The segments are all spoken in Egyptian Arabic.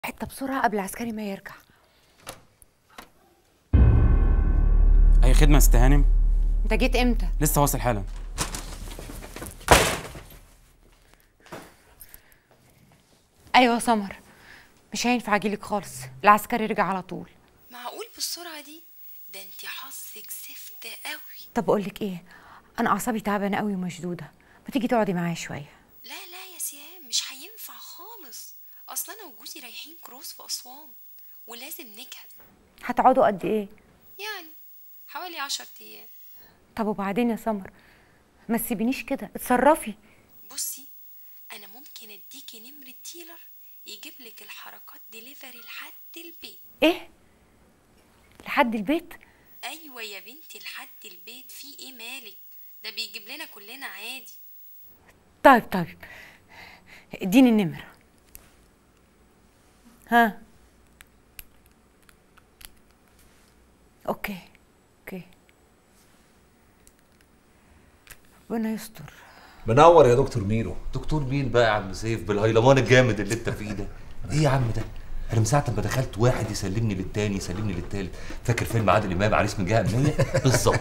حته بسرعه قبل العسكري ما يرجع اي خدمه يا ست هانم انت جيت امتى لسه واصل حالا ايوه يا سمر مش هينفع اجيلك خالص العسكري رجع على طول معقول بالسرعة دي؟ ده انتي حظك زفت قوي طب اقول لك ايه انا اعصابي تعبانه قوي ومشدوده ما تيجي تقعدي معايا شويه لا لا يا سيام مش هينفع خالص اصل انا وجوزي رايحين كروز في اسوان ولازم نجهز هتقعدوا قد ايه يعني حوالي عشر ايام طب وبعدين يا سمر ما تسيبينيش كده اتصرفي بصي انا ممكن اديكي نمرة ديلر يجيب لك الحركات ديليفري لحد البيت ايه لحد البيت ايوه يا بنتي لحد البيت في ايه مالك ده بيجيب لنا كلنا عادي طيب طيب اديني النمره ها اوكي اوكي ربنا يستر منور يا دكتور ميرو دكتور مين بقى يا عم سيف بالهيلمان الجامد اللي انت فيه ده ايه يا عم ده انا من ساعه ما دخلت واحد يسلمني للتاني يسلمني للتالت فاكر فيلم عادل امام عريس من جهه امنيه بالظبط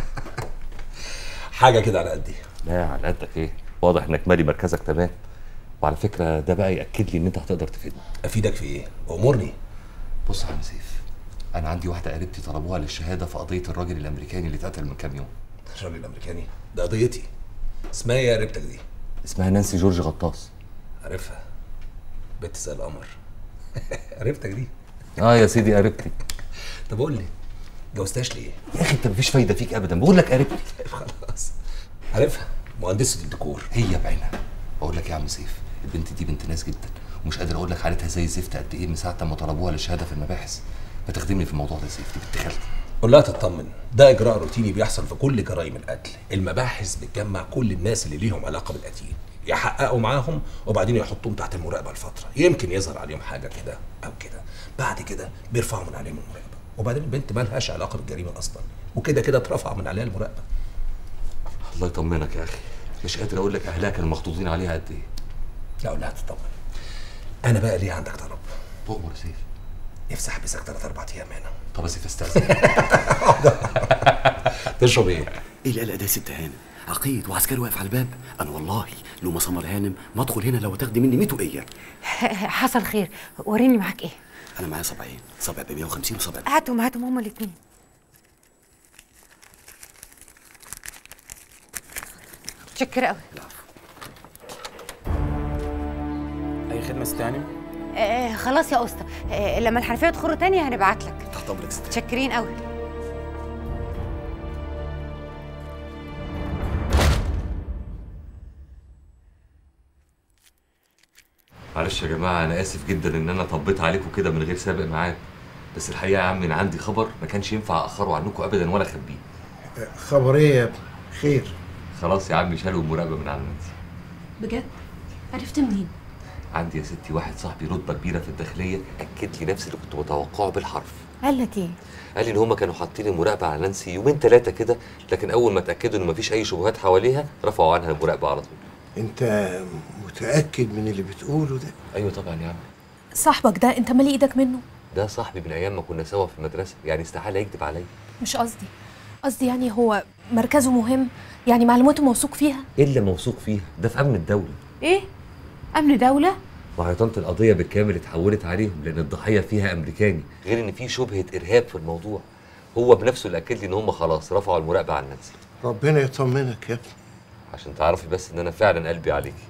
حاجه كده على قدي لا على قدك ايه واضح انك مالي مركزك تمام وعلى فكره ده بقى ياكد لي ان انت هتقدر تفيدني افيدك في ايه امرني بص يا عم سيف انا عندي واحده قريبتي طلبوها للشهاده في قضيه الراجل الامريكاني اللي اتقتل من كام يوم الراجل الامريكاني ده قضيتي اسمها ايه يا قريبتك دي اسمها نانسي جورج غطاس عارفها بنت زي القمر قريبتك دي اه يا سيدي قريبتي طب قول لي جوزتهاش ليه يا اخي انت مفيش فايده فيك ابدا بقول لك قريبتي طيب خلاص عارفها مهندسه الديكور هي بعينها بقول لك يا عم سيف البنت دي بنت ناس جدا ومش قادر اقول لك حالتها زي الزفت قد ايه من ساعه ما طلبوها للشهاده في المباحث ما تخدمني في الموضوع ده يا سيف دي بنت خالتي قول لها تطمن ده اجراء روتيني بيحصل في كل جرائم القتل المباحث بتجمع كل الناس اللي ليهم علاقه بالقتيل يحققوا معاهم وبعدين يحطوهم تحت المراقبه لفتره يمكن يظهر عليهم حاجه كده او كده بعد كده بيرفعوا من عليهم المراقبه وبعدين البنت مالهاش علاقه بالجريمه اصلا وكده كده اترفع من عليها المراقبه الله يطمنك يا اخي مش قادر اقول لك اهلها كانوا مخطوطين عليها قد ايه لا قول لها تطمن انا بقى ليه عندك طلب تؤمر يا سيف نفسي احبسك ثلاث اربع ايام هنا طب يا سيف استاذن تشرب ايه ايه القلق ده يا ست هانم عقيد وعسكري واقف على الباب انا والله لو ما سمر هانم ما ادخل هنا لو تاخدي مني 100 وقيه حصل خير وريني معاك ايه انا معايا صبعين صبع ب 150 وصبع ب- هاتهم هاتهم هما الاتنين متشكرة قوي اي خدمه يا ست هانم آه خلاص يا اسطى آه لما الحنفيه تخر تاني هنبعت لك تحت امرك يا ست متشكرين قوي معلش يا جماعه انا اسف جدا ان انا طبيت عليكم كده من غير سابق معاك بس الحقيقه يا عم ان عندي خبر ما كانش ينفع اخره عنكم ابدا ولا اخبيه خبر ايه يا ابني خير خلاص يا عم شالوا المراقبه من على الناس بجد عرفت منين عندي يا ستي واحد صاحبي رتبه كبيره في الداخليه اكد لي نفس اللي كنت متوقعه بالحرف قال لك ايه قال لي ان هما كانوا حاطين المراقبه على نانسي يومين ثلاثه كده لكن اول ما اتاكدوا ان مفيش اي شبهات حواليها رفعوا عنها المراقبه على طول انت متاكد من اللي بتقوله ده ايوه طبعا يا عم صاحبك ده انت مالي ايدك منه ده صاحبي من ايام ما كنا سوا في المدرسه يعني استحاله يكذب عليا مش قصدي قصدي يعني هو مركزه مهم يعني معلوماته موثوق فيها الا موثوق فيها ده في امن الدوله ايه امن دوله وهي طنط القضيه بالكامل اتحولت عليهم لان الضحيه فيها امريكاني غير ان في شبهه ارهاب في الموضوع هو بنفسه اللي اكد لي ان هم خلاص رفعوا المراقبه عن نانسي ربنا يطمنك يا ابني عشان تعرفي بس ان انا فعلا قلبي عليكي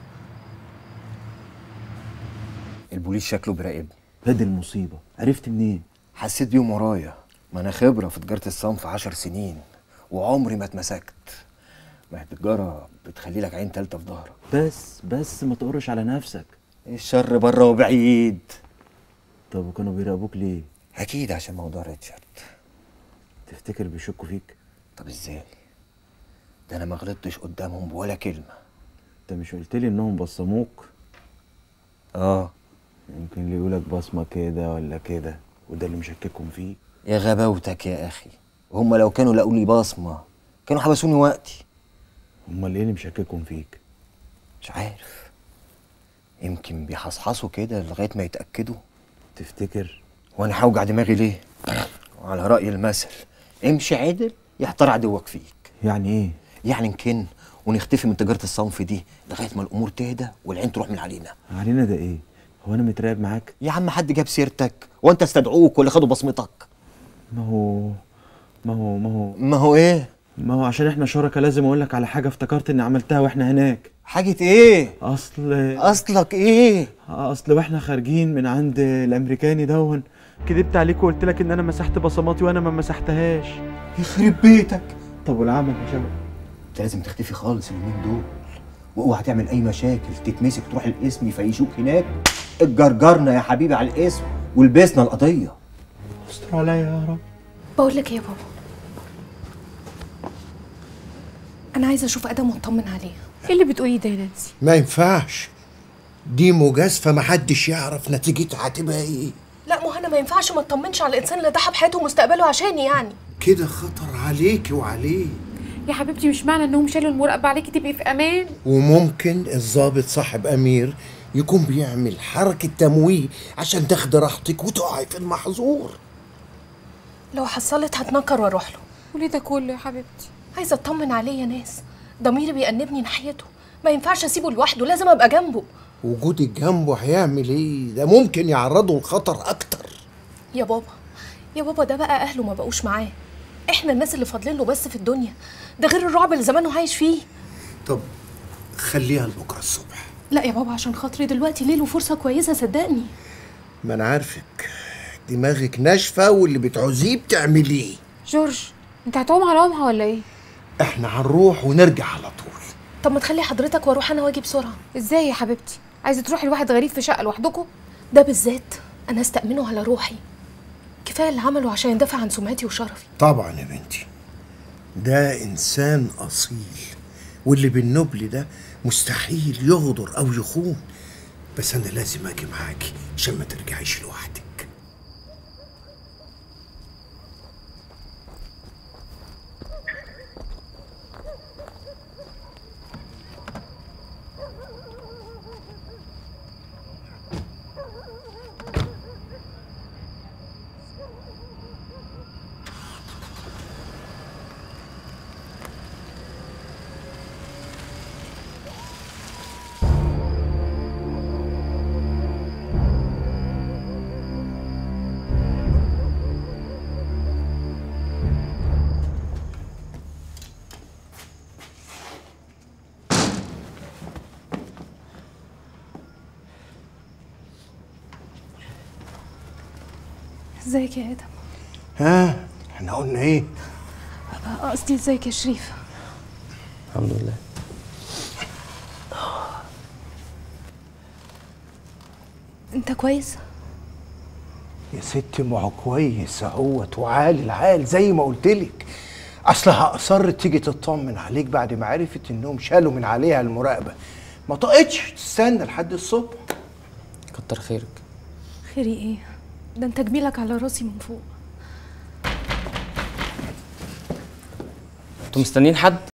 البوليس شكله بيراقبني هدي المصيبة عرفت منين؟ حسيت بيهم ورايا ما انا خبره في تجاره الصنف عشر سنين وعمري ما اتمسكت ما هي التجاره بتخلي لك عين تالته في ظهرك بس بس ما تقرش على نفسك الشر بره وبعيد طب وكانوا بيراقبوك ليه؟ اكيد عشان موضوع ريتشارد تفتكر بيشكوا فيك؟ طب ازاي ده انا ما غلطتش قدامهم بولا كلمه انت مش قلت لي انهم بصموك؟ اه يمكن اللي يقولك بصمة كده ولا كده وده اللي مشككهم فيه يا غباوتك يا اخي وهم لو كانوا لقوا لي بصمه كانوا حبسوني وقتي امال ايه اللي مشككهم فيك؟ مش عارف يمكن بيحصحصوا كده لغايه ما يتاكدوا تفتكر وانا هوجع دماغي ليه على راي المثل امشي عدل يحتار عدوك فيك يعني ايه يعني نكن ونختفي من تجاره الصنف دي لغايه ما الامور تهدى والعين تروح من علينا علينا ده ايه هو انا متراقب معاك يا عم حد جاب سيرتك وانت استدعوك ولا خدوا بصمتك ما هو ما هو ما هو ما هو ايه ما هو عشان احنا شركاء لازم اقول لك على حاجه افتكرت اني عملتها واحنا هناك حاجه ايه اصل اصلك ايه اصل واحنا خارجين من عند الامريكاني دون كدبت عليك وقلت لك ان انا مسحت بصماتي وانا ما مسحتهاش يخرب بيتك طب والعمل يا شباب انت لازم تختفي خالص اليومين دول واوعى تعمل اي مشاكل تتمسك تروح القسم يفيشوك هناك اتجرجرنا يا حبيبي على القسم ولبسنا القضيه استر عليا يا رب بقول لك ايه يا بابا انا عايزه اشوف ادم واطمن عليه ايه اللي بتقوليه ده يا نانسي ما ينفعش دي مجازفة محدش يعرف نتيجتها هتبقى ايه لا ما هو انا ما ينفعش ما اطمنش على الانسان اللي ضحى بحياته ومستقبله عشاني يعني كده خطر عليكي وعليه يا حبيبتي مش معنى انهم شالوا المراقبه عليكي تبقي في امان وممكن الضابط صاحب امير يكون بيعمل حركة تمويه عشان تاخدي راحتك وتقعي في المحظور لو حصلت هتنكر واروح له وليه ده كله يا حبيبتي عايزه اطمن عليه يا ناس ضميري بيأنبني ناحيته ما ينفعش اسيبه لوحده لازم ابقى جنبه وجودك جنبه هيعمل ايه ده ممكن يعرضه لخطر اكتر يا بابا يا بابا ده بقى اهله ما بقوش معاه احنا الناس اللي فاضلين له بس في الدنيا ده غير الرعب اللي زمانه عايش فيه طب خليها لبكره الصبح لا يا بابا عشان خاطري دلوقتي ليل وفرصه كويسه صدقني ما انا عارفك دماغك ناشفة واللي بتعوزيه بتعمليه جورج انت هتقوم على امها ولا ايه احنا هنروح ونرجع على طول طب ما تخلي حضرتك واروح انا واجي بسرعه ازاي يا حبيبتي عايزه تروحي لواحد غريب في شقه لوحدكم ده بالذات انا استأمنه على روحي كفايه اللي عمله عشان يدافع عن سمعتي وشرفي طبعا يا بنتي ده انسان اصيل واللي بالنبل ده مستحيل يغدر او يخون بس انا لازم اجي معاكي عشان ما ترجعيش لوحدك ازيك يا ادم ها احنا قلنا ايه قصدي ازيك يا شريف الحمد لله انت كويس يا ستي ما هو كويس اهوت وعالي العال زي ما قلت لك اصلها اصرت تيجي تطمن عليك بعد ما عرفت انهم شالوا من عليها المراقبه ما طقتش تستنى لحد الصبح كتر خيرك خيري ايه ده انت جميلك على راسي من فوق انتوا مستنيين حد